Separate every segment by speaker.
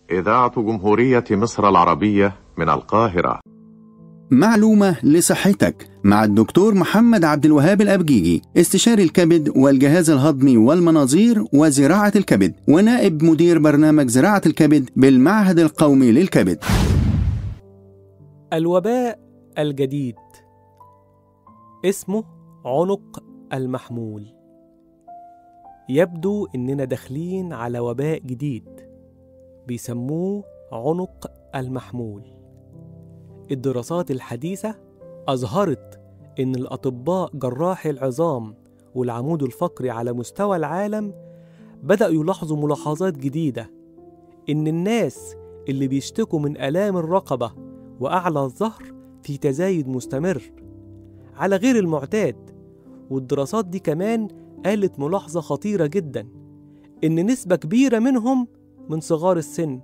Speaker 1: إذاعة جمهورية مصر العربية من القاهرة
Speaker 2: معلومة لصحتك مع الدكتور محمد عبد الوهاب الأبجيجي استشاري الكبد والجهاز الهضمي والمناظير وزراعة الكبد ونائب مدير برنامج زراعة الكبد بالمعهد القومي للكبد
Speaker 3: الوباء الجديد اسمه عنق المحمول يبدو إننا داخلين على وباء جديد بيسموه عنق المحمول الدراسات الحديثة أظهرت إن الأطباء جراحي العظام والعمود الفقري على مستوى العالم بدأوا يلاحظوا ملاحظات جديدة إن الناس اللي بيشتكوا من آلام الرقبة وأعلى الظهر في تزايد مستمر على غير المعتاد والدراسات دي كمان قالت ملاحظة خطيرة جدا إن نسبة كبيرة منهم من صغار السن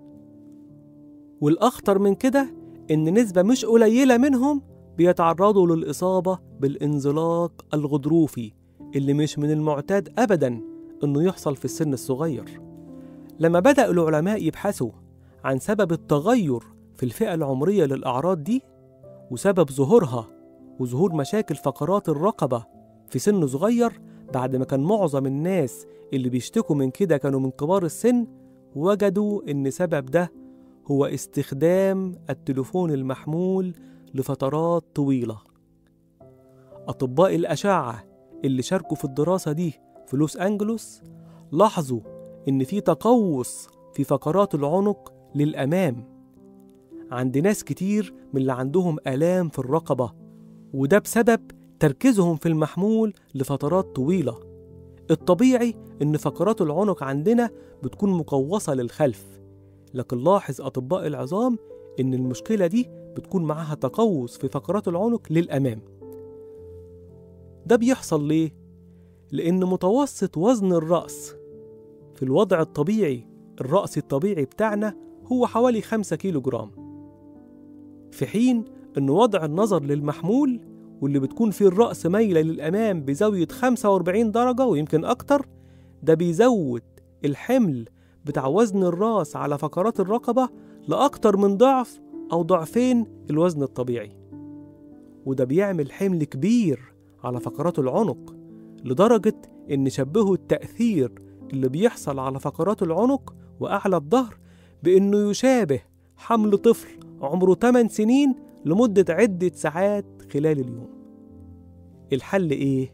Speaker 3: والأخطر من كده إن نسبة مش قليلة منهم بيتعرضوا للإصابة بالانزلاق الغضروفي اللي مش من المعتاد أبدا إنه يحصل في السن الصغير لما بدأ العلماء يبحثوا عن سبب التغير في الفئة العمرية للأعراض دي وسبب ظهورها وظهور مشاكل فقرات الرقبة في سن صغير بعد ما كان معظم الناس اللي بيشتكوا من كده كانوا من كبار السن وجدوا إن سبب ده هو استخدام التليفون المحمول لفترات طويلة أطباء الأشعة اللي شاركوا في الدراسة دي في لوس أنجلوس لاحظوا إن في تقوس في فقرات العنق للأمام عند ناس كتير من اللي عندهم آلام في الرقبة وده بسبب تركيزهم في المحمول لفترات طويلة الطبيعي إن فقرات العنق عندنا بتكون مقوسة للخلف لكن لاحظ أطباء العظام إن المشكلة دي بتكون معاها تقوس في فقرات العنق للأمام ده بيحصل ليه؟ لأن متوسط وزن الرأس في الوضع الطبيعي الرأس الطبيعي بتاعنا هو حوالي 5 كيلو جرام في حين أن وضع النظر للمحمول واللي بتكون فيه الرأس مايلة للأمام بزاوية 45 درجة ويمكن أكتر ده بيزود الحمل بتاع وزن الراس على فقرات الرقبة لأكتر من ضعف أو ضعفين الوزن الطبيعي وده بيعمل حمل كبير على فقرات العنق لدرجة إن شبهوا التأثير اللي بيحصل على فقرات العنق وأعلى الظهر بإنه يشابه حمل طفل عمره 8 سنين لمدة عدة ساعات خلال اليوم الحل إيه؟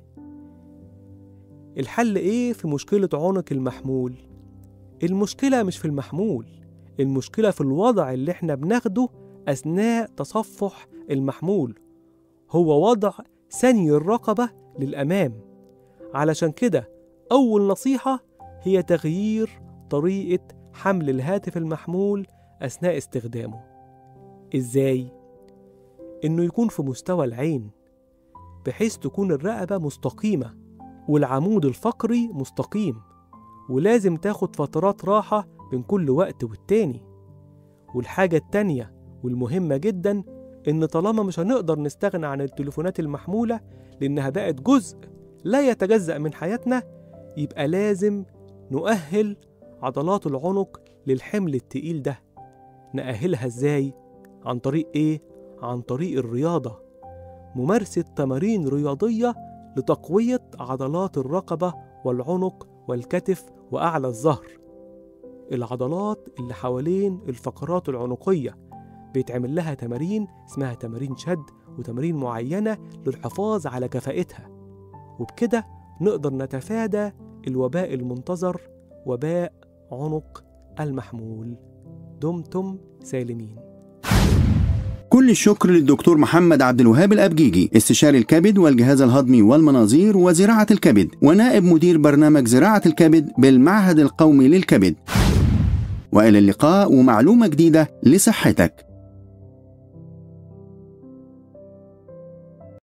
Speaker 3: الحل إيه في مشكلة عنق المحمول؟ المشكلة مش في المحمول المشكلة في الوضع اللي احنا بناخده أثناء تصفح المحمول هو وضع ثني الرقبة للأمام علشان كده أول نصيحة هي تغيير طريقة حمل الهاتف المحمول أثناء استخدامه إزاي؟ إنه يكون في مستوى العين بحيث تكون الرقبة مستقيمة والعمود الفقري مستقيم ولازم تاخد فترات راحة بين كل وقت والتاني والحاجة التانية والمهمة جدا إن طالما مش هنقدر نستغنى عن التليفونات المحمولة لأنها بقت جزء لا يتجزأ من حياتنا يبقى لازم نؤهل عضلات العنق للحمل التقيل ده نأهلها إزاي؟ عن طريق إيه؟ عن طريق الرياضة ممارسة تمارين رياضية لتقوية عضلات الرقبة والعنق والكتف وأعلى الظهر العضلات اللي حوالين الفقرات العنقية بيتعمل لها تمارين اسمها تمارين شد وتمارين معينة للحفاظ على كفاءتها وبكده نقدر نتفادى الوباء المنتظر وباء عنق المحمول دمتم سالمين
Speaker 2: كل الشكر للدكتور محمد عبد الوهاب الأبجيجي استشاري الكبد والجهاز الهضمي والمناظير وزراعة الكبد ونائب مدير برنامج زراعة الكبد بالمعهد القومي للكبد وإلى اللقاء ومعلومة جديدة لصحتك